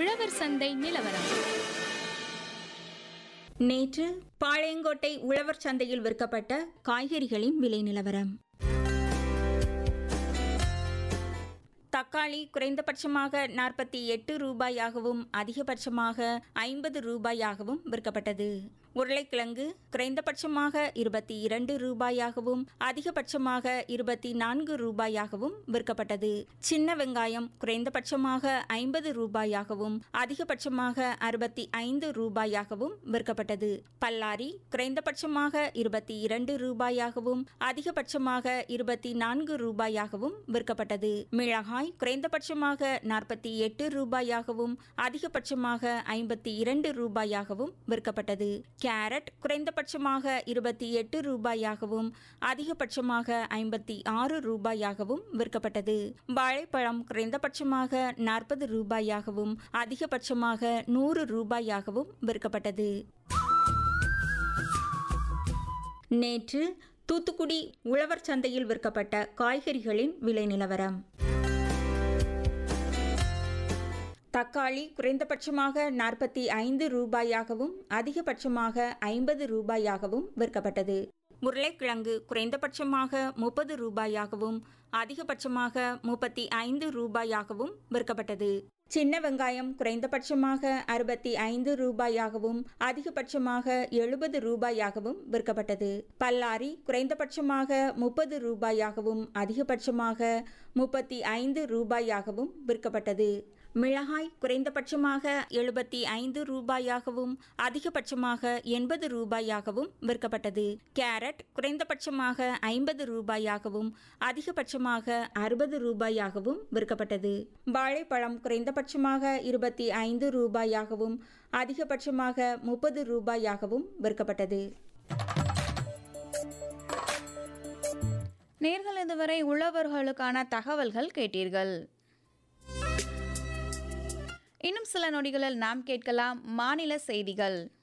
உழவர் சந்தை நிலவரம் நேற்று பாளையங்கோட்டை உழவர் சந்தையில் விற்கப்பட்ட காய்கறிகளின் விலை நிலவரம் தக்காளி குறைந்தபட்சமாக நாற்பத்தி எட்டு ரூபாயாகவும் அதிகபட்சமாக ஐம்பது ரூபாயாகவும் விற்கப்பட்டது உருளைக்கிழங்கு குறைந்தபட்சமாக இருபத்தி இரண்டு ரூபாயாகவும் அதிகபட்சமாக இருபத்தி நான்கு ரூபாயாகவும் விற்கப்பட்டது சின்ன வெங்காயம் குறைந்தபட்சமாக ஐம்பது ரூபாயாகவும் அதிகபட்சமாக அறுபத்தி ஐந்து ரூபாயாகவும் விற்கப்பட்டது பல்லாரி குறைந்தபட்சமாக இருபத்தி இரண்டு ரூபாயாகவும் அதிகபட்சமாக இருபத்தி நான்கு ரூபாயாகவும் விற்கப்பட்டது மிளகாய் குறைந்தபட்சமாக நாற்பத்தி எட்டு ரூபாயாகவும் அதிகபட்சமாக ஐம்பத்தி இரண்டு ரூபாயாகவும் விற்கப்பட்டது கேரட் குறைந்தபட்சமாக இருபத்தி எட்டு ரூபாயாகவும் அதிகபட்சமாக ஐம்பத்தி ஆறு ரூபாயாகவும் விற்கப்பட்டது வாழைப்பழம் குறைந்தபட்சமாக நாற்பது ரூபாயாகவும் அதிகபட்சமாக நூறு ரூபாயாகவும் விற்கப்பட்டது நேற்று தூத்துக்குடி உழவர் சந்தையில் விற்கப்பட்ட காய்கறிகளின் விலை நிலவரம் தக்காளி குறைந்தபட்சமாக நாற்பத்தி ஐந்து ரூபாயாகவும் அதிகபட்சமாக ஐம்பது ரூபாயாகவும் விற்கப்பட்டது உருளைக்கிழங்கு குறைந்தபட்சமாக முப்பது ரூபாயாகவும் அதிகபட்சமாக முப்பத்தி ஐந்து ரூபாயாகவும் விற்கப்பட்டது சின்ன வெங்காயம் குறைந்தபட்சமாக அறுபத்தி ஐந்து ரூபாயாகவும் அதிகபட்சமாக எழுபது ரூபாயாகவும் விற்கப்பட்டது பல்லாரி குறைந்தபட்சமாக முப்பது ரூபாயாகவும் அதிகபட்சமாக முப்பத்தி ஐந்து ரூபாயாகவும் விற்கப்பட்டது மிளகாய் குறைந்தபட்சமாக எழுபத்தி ஐந்து ரூபாயாகவும் அதிகபட்சமாக எண்பது ரூபாயாகவும் விற்கப்பட்டது கேரட் குறைந்தபட்சமாக ஐம்பது ரூபாயாகவும் அதிகபட்சமாக அறுபது ரூபாயாகவும் விற்கப்பட்டது வாழைப்பழம் குறைந்தபட்சமாக இருபத்தி ஐந்து ரூபாயாகவும் அதிகபட்சமாக முப்பது ரூபாயாகவும் விற்கப்பட்டது நேர்கள் இதுவரை உழவர்களுக்கான தகவல்கள் கேட்டீர்கள் இன்னும் சில நொடிகளில் நாம் கேட்கலாம் மாநில செய்திகள்